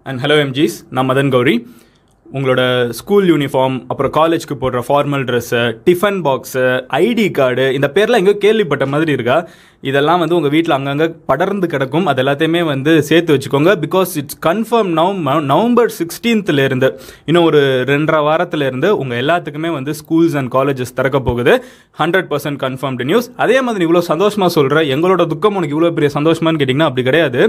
and hello எம்ஜிஸ் நான் மதன் கௌரி உங்களோட school uniform அப்புறம் காலேஜ்க்கு போடுற formal dress tiffin box ID card இந்த பேர்லாம் எங்கேயோ கேள்விப்பட்ட மாதிரி இருக்கா இதெல்லாம் வந்து உங்கள் வீட்டில் அங்கங்கே படர்ந்து கிடக்கும் அது எல்லாத்தையுமே வந்து சேர்த்து வச்சுக்கோங்க because it's confirm now November சிக்ஸ்டீன்த்லேருந்து இன்னும் ஒரு ரெண்டரை வாரத்துலேருந்து உங்கள் எல்லாத்துக்குமே வந்து ஸ்கூல்ஸ் அண்ட் காலேஜஸ் திறக்க போகுது ஹண்ட்ரட் பர்சன்ட் கன்ஃபார்ம்டு நியூஸ் அதே மாதிரி இவ்வளோ சந்தோஷமாக சொல்கிறேன் எங்களோட துக்கம் உனக்கு இவ்வளோ பெரிய சந்தோஷமான்னு கேட்டிங்கன்னா அப்படி கிடையாது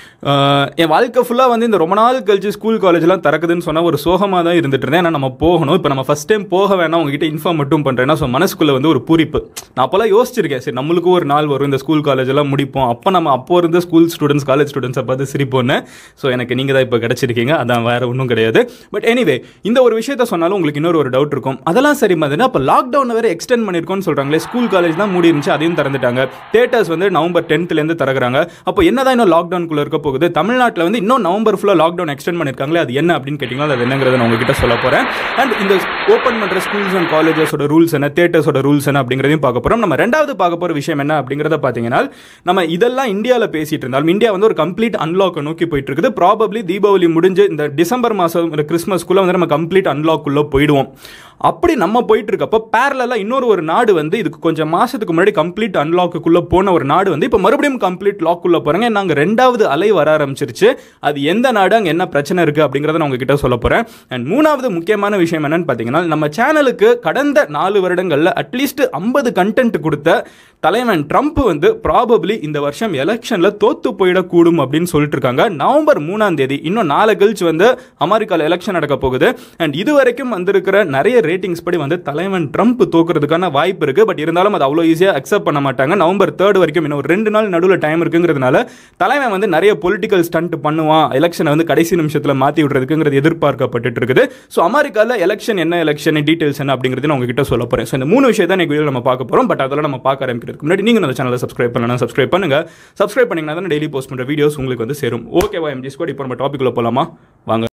ஆஹ் என் வாழ்க்கை ஃபுல்லாக வந்து இந்த ரொம்ப நாள் கழிச்சு ஸ்கூல் காலேஜ்லாம் திறக்குதுன்னு சொன்னால் ஒரு சோகமாக தான் இருந்துட்டு இருந்தேன் ஏன்னா நம்ம போகணும் இப்போ நம்ம ஃபஸ்ட் டைம் போக வேணாம் உங்ககிட்ட இன்ஃபார்ம் மட்டும் பண்ணுறேன்னா ஸோ மனசுக்குள்ளே வந்து ஒரு பூரிப்பு நான் அப்போல்லாம் யோசிச்சிருக்கேன் சரி நம்மளுக்கும் ஒரு நாள் வரும் இந்த ஸ்கூல் காலேஜ் எல்லாம் முடிப்போம் அப்போ நம்ம அப்போ இருந்த ஸ்கூல் ஸ்டூடெண்ட்ஸ் காலேஜ் ஸ்டூடெண்ட்ஸை பார்த்து சிரிப்போன்னு ஸோ எனக்கு நீங்கள் தான் இப்போ கிடச்சிருக்கீங்க அதான் வேறு ஒன்றும் கிடையாது பட் எனிவே இந்த ஒரு விஷயத்த சொன்னாலும் உங்களுக்கு இன்னொரு ஒரு டவுட் இருக்கும் அதெல்லாம் சரி மாதிரி அப்போ லாக்டவுன் வேறு எக்ஸ்டெண்ட் பண்ணியிருக்கோன்னு சொல்கிறாங்களே ஸ்கூல் காலேஜ் தான் மூடி இருந்துச்சு அதையும் திறந்துட்டாங்க தேட்டர்ஸ் வந்து நவம்பர் டென்த்லேருந்து திறக்கிறாங்க அப்போ என்னதான் இன்னும் லாக்டவுனுக்குள்ளே இருக்க போகுது தமிழ்நாட்டில் வந்து இன்னும் நவம்பர் ஃபுல்லாக லாக்டவுன் எக்ஸ்டெண்ட் பண்ணியிருக்காங்களே அது என்ன அப்படின்னு கேட்டிங்கன்னா அது என்னங்கிறத நான் உங்ககிட்ட சொல்ல போகிறேன் அண்ட் இந்த ஓப்பன் பண்ணுற ஸ்கூல்ஸ் அண்ட் காலேஜஸோட ரூல்ஸ் என்ன தேட்டர்ஸோட ரூல்ஸ் என்ன அப்படிங்கிறதையும் பார்க்க போகிறோம் நம்ம ரெண்டாவது பார்க்க போகிற விஷயம் என்ன அப்படிங்கிறத பார்த்தீங்கன்னா நம்ம இதெல்லாம் இந்தியாவில் பேசிட்டு இருந்தாலும் இந்தியா வந்து ஒரு கம்ப்ளீட் அன்லாக்கை நோக்கி போயிட்டு இருக்குது ப்ராபப்ளி தீபாவளி முடிஞ்சு இந்த டிசம்பர் மாதம் ஒரு கிறிஸ்மஸ்க்குள்ளே வந்து நம்ம கம்ப்ளீட் அன்லாக்குள்ளே போயிடுவோம் அப்படி நம்ம போயிட்டு இருக்கப்போ பேரலாக இன்னொரு ஒரு நாடு வந்து இதுக்கு கொஞ்சம் மாசத்துக்கு முன்னாடி கம்ப்ளீட் அன்லாக்குள்ளே போன ஒரு நாடு வந்து இப்போ மறுபடியும் கம்ப்ளீட் லாக்குள்ளே போகிறாங்க நாங்கள் ரெண்டாவது அலை வர ஆரம்பிச்சிருச்சு அது எந்த நாடு அங்கே என்ன பிரச்சனை இருக்குது அப்படிங்கிறத நான் உங்ககிட்ட சொல்ல போகிறேன் அண்ட் மூணாவது முக்கியமான விஷயம் என்னன்னு பார்த்தீங்கன்னா நம்ம சேனலுக்கு கடந்த நாலு வருடங்களில் அட்லீஸ்ட் ஐம்பது கண்டென்ட் கொடுத்த தலைவன் ட்ரம்ப் வந்து ப்ராபப்ளி இந்த வருஷம் எலெக்ஷனில் தோத்து போயிடக்கூடும் அப்படின்னு சொல்லிட்டு இருக்காங்க நவம்பர் மூணாம் தேதி இன்னும் நாலு கழிச்சு வந்து அமெரிக்காவில் எலெக்ஷன் நடக்க போகுது அண்ட் இது வரைக்கும் வந்திருக்கிற நிறைய ரேட்டிங்ஸ் படி வந்து தலைவன் ட்ரம்ப் தோக்குறதுக்கான வாய்ப்பு இருக்குது பட் இருந்தாலும் அது அவ்வளோ ஈஸியாக அக்செப்ட் பண்ண மாட்டாங்க நவம்பர் தேர்ட் வரைக்கும் இன்னும் ஒரு ரெண்டு நாள் நடுவில் டைம் இருக்குங்கிறதுனால தலைவன் வந்து நிறைய பொலிட்டிக்கல் ஸ்டண்ட் பண்ணுவான் எலெக்ஷனை வந்து கடைசி நிமிஷத்தில் மாற்றி விடுறதுக்குங்கிறது எதிர்பார்க்கப்பட்டு இருக்குது ஸோ அமெரிக்காவில் எலெக்ஷன் என்ன எலெக்ஷன் டீட்டெயில்ஸ் என்ன அப்படிங்கிறது நான் உங்ககிட்ட சொல்ல போகிறேன் ஸோ இந்த மூணு விஷயம் தான் வீடியோ நம்ம பார்க்க போகிறோம் பட் அதெல்லாம் நம்ம பார்க்க ஆரம்பிக்கிறதுக்கு முன்னாடி நீங்கள் அந்த சேனலை சப்ஸ்கிரைப் பண்ணலாம் சப்ஸ்கிரைப் பண்ணுங்க சப்ஸ்கிரைப் பண்ணிங்கன்னா தான் டெய்லி போஸ்ட் பண்ணுற வீடியோஸ் உங்களுக்கு வந்து சேரும் ஓகேவா எம்ஜி ஸ்கோட் இப்போ நம்ம டாபிக் போகலாமா வாங்க